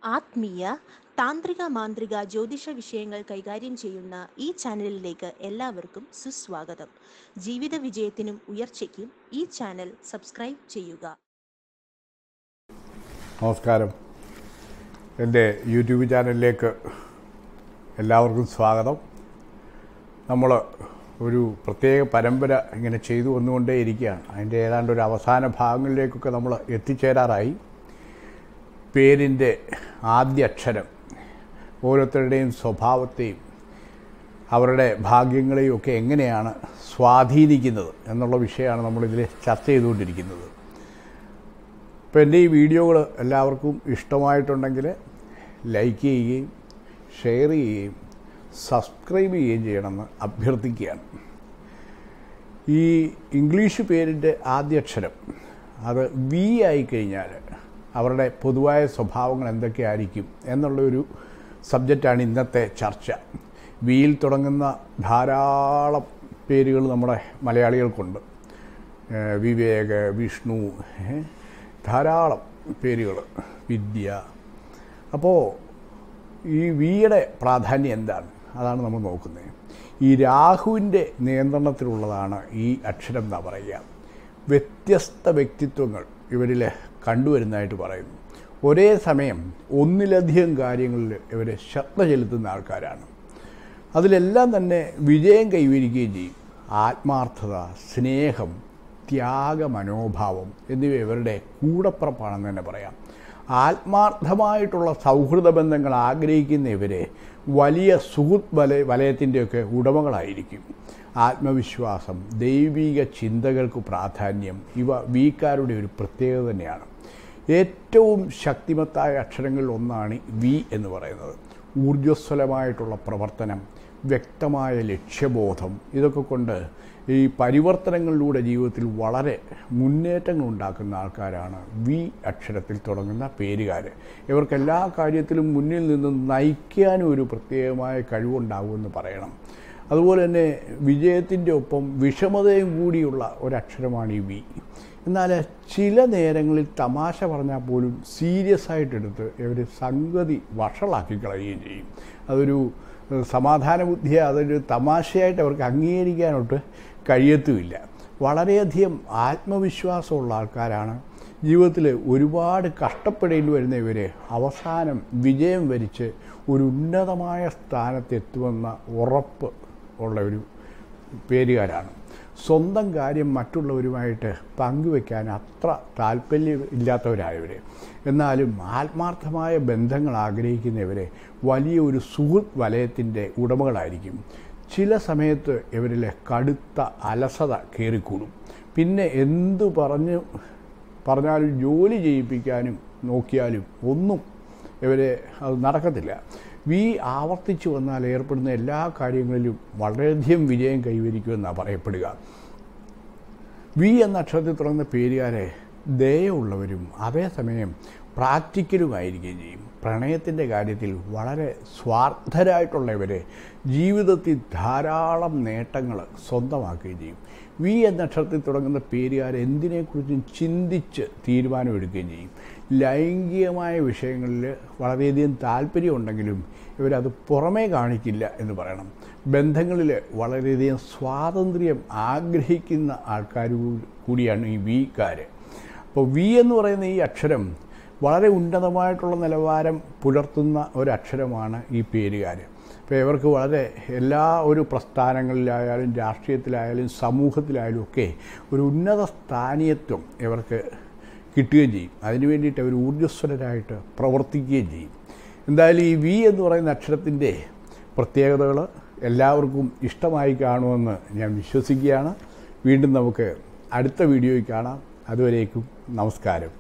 ആത്മീയ താന്ത്രിക മാന്ത്രിക ജ്യോതിഷ വിഷയങ്ങൾ കൈകാര്യം ചെയ്യുന്ന ഈ ചാനലിലേക്ക് എല്ലാവർക്കും സുസ്വാഗതം ജീവിത വിജയത്തിനും ഉയർച്ചയ്ക്കും ഈ ചാനൽ സബ്സ്ക്രൈബ് ചെയ്യുക നമസ്കാരം എൻ്റെ യൂട്യൂബ് ചാനലിലേക്ക് എല്ലാവർക്കും സ്വാഗതം നമ്മൾ ഒരു പ്രത്യേക പരമ്പര ഇങ്ങനെ ചെയ്തു വന്നുകൊണ്ടേയിരിക്കുകയാണ് അതിൻ്റെ ഏതാണ്ട് ഒരു അവസാന ഭാഗങ്ങളിലേക്കൊക്കെ നമ്മൾ എത്തിച്ചേരാറായി പേരിൻ്റെ ആദ്യ അക്ഷരം ഓരോരുത്തരുടെയും സ്വഭാവത്തെയും അവരുടെ ഭാഗ്യങ്ങളെയും ഒക്കെ എങ്ങനെയാണ് സ്വാധീനിക്കുന്നത് എന്നുള്ള വിഷയമാണ് നമ്മളിതിൽ ചർച്ച ചെയ്തുകൊണ്ടിരിക്കുന്നത് ഇപ്പോൾ എൻ്റെ ഈ വീഡിയോകൾ എല്ലാവർക്കും ഇഷ്ടമായിട്ടുണ്ടെങ്കിൽ ലൈക്ക് ചെയ്യുകയും ഷെയർ ചെയ്യുകയും സബ്സ്ക്രൈബ് ചെയ്യുകയും ചെയ്യണമെന്ന് അഭ്യർത്ഥിക്കുകയാണ് ഈ ഇംഗ്ലീഷ് പേരിൻ്റെ ആദ്യാക്ഷരം അത് വി ആയിക്കഴിഞ്ഞാൽ അവരുടെ പൊതുവായ സ്വഭാവങ്ങൾ എന്തൊക്കെയായിരിക്കും എന്നുള്ളൊരു സബ്ജക്റ്റാണ് ഇന്നത്തെ ചർച്ച വിയിൽ തുടങ്ങുന്ന ധാരാളം പേരുകൾ നമ്മുടെ മലയാളികൾക്കുണ്ട് ഏഹ് വിവേക് വിഷ്ണു ഏഹ് ധാരാളം പേരുകൾ വിദ്യ അപ്പോൾ ഈ വിയുടെ പ്രാധാന്യം എന്താണ് അതാണ് നമ്മൾ നോക്കുന്നത് ഈ രാഹുവിൻ്റെ നിയന്ത്രണത്തിലുള്ളതാണ് ഈ അക്ഷരം എന്നാ പറയുക വ്യത്യസ്ത വ്യക്തിത്വങ്ങൾ ഇവരിൽ കണ്ടുവരുന്നതായിട്ട് പറയുന്നു ഒരേ സമയം ഒന്നിലധികം കാര്യങ്ങളിൽ ഇവർ ശ്രദ്ധ ചെലുത്തുന്ന ആൾക്കാരാണ് അതിലെല്ലാം തന്നെ വിജയം കൈവരിക്കുകയും ചെയ്യും ആത്മാർത്ഥത സ്നേഹം ത്യാഗ മനോഭാവം എന്നിവ ഇവരുടെ കൂടപ്പുറപ്പാണെന്ന് തന്നെ പറയാം ആത്മാർത്ഥമായിട്ടുള്ള സൗഹൃദ ബന്ധങ്ങൾ ആഗ്രഹിക്കുന്ന ഇവരെ വലിയ സുഹൃത്ത് വല വലയത്തിൻ്റെയൊക്കെ ഉടമകളായിരിക്കും ആത്മവിശ്വാസം ദൈവിക ചിന്തകൾക്ക് പ്രാധാന്യം ഇവ വീക്കാരുടെ ഒരു പ്രത്യേകത തന്നെയാണ് ഏറ്റവും ശക്തിമത്തായ അക്ഷരങ്ങളിൽ ഒന്നാണ് വി എന്ന് പറയുന്നത് ഊർജ്ജസ്വലമായിട്ടുള്ള പ്രവർത്തനം വ്യക്തമായ ലക്ഷ്യബോധം ഇതൊക്കെ കൊണ്ട് ഈ പരിവർത്തനങ്ങളിലൂടെ ജീവിതത്തിൽ വളരെ മുന്നേറ്റങ്ങൾ ഉണ്ടാക്കുന്ന ആൾക്കാരാണ് വി അക്ഷരത്തിൽ തുടങ്ങുന്ന പേരുകാർ ഇവർക്ക് എല്ലാ കാര്യത്തിലും മുന്നിൽ നിന്ന് നയിക്കാനും ഒരു പ്രത്യേകമായ കഴിവുണ്ടാകുമെന്ന് പറയണം അതുപോലെ തന്നെ വിജയത്തിൻ്റെ ഒപ്പം വിഷമതയും കൂടിയുള്ള ഒരക്ഷരമാണ് ഈ വി എന്നാൽ ചില നേരങ്ങളിൽ തമാശ പറഞ്ഞാൽ പോലും സീരിയസ് ആയിട്ടെടുത്ത് ഇവർ സംഗതി വഷളാക്കി കളയുകയും ചെയ്യും അതൊരു ഏഹ്, സമാധാന ബുദ്ധിയെ അതൊരു തമാശയായിട്ട് അവർക്ക് അംഗീകരിക്കാനൊട്ട് കഴിയത്തുമില്ല വളരെയധികം ആത്മവിശ്വാസമുള്ള ആൾക്കാരാണ് ജീവിതത്തിൽ ഒരുപാട് കഷ്ടപ്പെടേണ്ടി വരുന്ന ഇവർ അവസാനം വിജയം വരിച്ച് ഒരു ഉന്നതമായ സ്ഥാനത്തെത്തുമെന്ന ഉറപ്പ് ഉള്ള ഒരു പേരുകാരാണ് സ്വന്തം കാര്യം മറ്റുള്ളവരുമായിട്ട് പങ്കുവെക്കാൻ അത്ര താല്പര്യം ഇല്ലാത്തവരായവർ എന്നാലും ആത്മാർത്ഥമായ ബന്ധങ്ങൾ ആഗ്രഹിക്കുന്നവരെ വലിയ ഒരു സുഹൃത്ത് വലയത്തിൻ്റെ ഉടമകളായിരിക്കും ചില സമയത്ത് ഇവരിലെ കടുത്ത അലസത കയറിക്കൂടും പിന്നെ എന്തു പറഞ്ഞു പറഞ്ഞാലും ജോലി ചെയ്യിപ്പിക്കാനും നോക്കിയാലും ഒന്നും ഇവരെ അത് നടക്കത്തില്ല വി ആവർത്തിച്ചു വന്നാൽ ഏർപ്പെടുന്ന എല്ലാ കാര്യങ്ങളിലും വളരെയധികം വിജയം കൈവരിക്കുമെന്നാണ് പറയപ്പെടുക വി എന്ന അക്ഷരത്തിൽ തുടങ്ങുന്ന പേരുകാരെ ദയുള്ളവരും അതേസമയം പ്രാക്ടിക്കലുമായിരിക്കുകയും ചെയ്യും പ്രണയത്തിൻ്റെ കാര്യത്തിൽ വളരെ സ്വാർത്ഥരായിട്ടുള്ളവരെ ജീവിതത്തിൽ ധാരാളം നേട്ടങ്ങൾ സ്വന്തമാക്കുകയും ചെയ്യും വി എന്ന അക്ഷരത്തിൽ തുടങ്ങുന്ന പേരുകാർ എന്തിനെക്കുറിച്ചും ചിന്തിച്ച് തീരുമാനമെടുക്കുകയും ചെയ്യും ലൈംഗികമായ വിഷയങ്ങളിൽ വളരെയധികം താല്പര്യമുണ്ടെങ്കിലും ഇവരത് പുറമേ കാണിക്കില്ല എന്ന് പറയണം ബന്ധങ്ങളിൽ വളരെയധികം സ്വാതന്ത്ര്യം ആഗ്രഹിക്കുന്ന ആൾക്കാർ കൂടിയാണ് ഈ വിക്കാർ അപ്പോൾ വി എന്ന് പറയുന്ന ഈ അക്ഷരം വളരെ ഉന്നതമായിട്ടുള്ള നിലവാരം പുലർത്തുന്ന ഒരു അക്ഷരമാണ് ഈ പേരുകാർ അപ്പോൾ ഇവർക്ക് വളരെ എല്ലാ ഒരു പ്രസ്ഥാനങ്ങളിലായാലും രാഷ്ട്രീയത്തിലായാലും സമൂഹത്തിലായാലും ഒക്കെ ഒരു ഉന്നത സ്ഥാനീയത്വം ഇവർക്ക് കിട്ടുകയും ചെയ്യും അതിനു വേണ്ടിയിട്ട് അവർ ഊർജ്ജസ്വലരായിട്ട് പ്രവർത്തിക്കുകയും ചെയ്യും എന്തായാലും ഈ വി എന്ന് പറയുന്ന അക്ഷരത്തിൻ്റെ പ്രത്യേകതകൾ എല്ലാവർക്കും ഇഷ്ടമായി കാണുമെന്ന് ഞാൻ വിശ്വസിക്കുകയാണ് വീണ്ടും നമുക്ക് അടുത്ത വീഡിയോയിൽ കാണാം അതുവരേക്കും നമസ്കാരം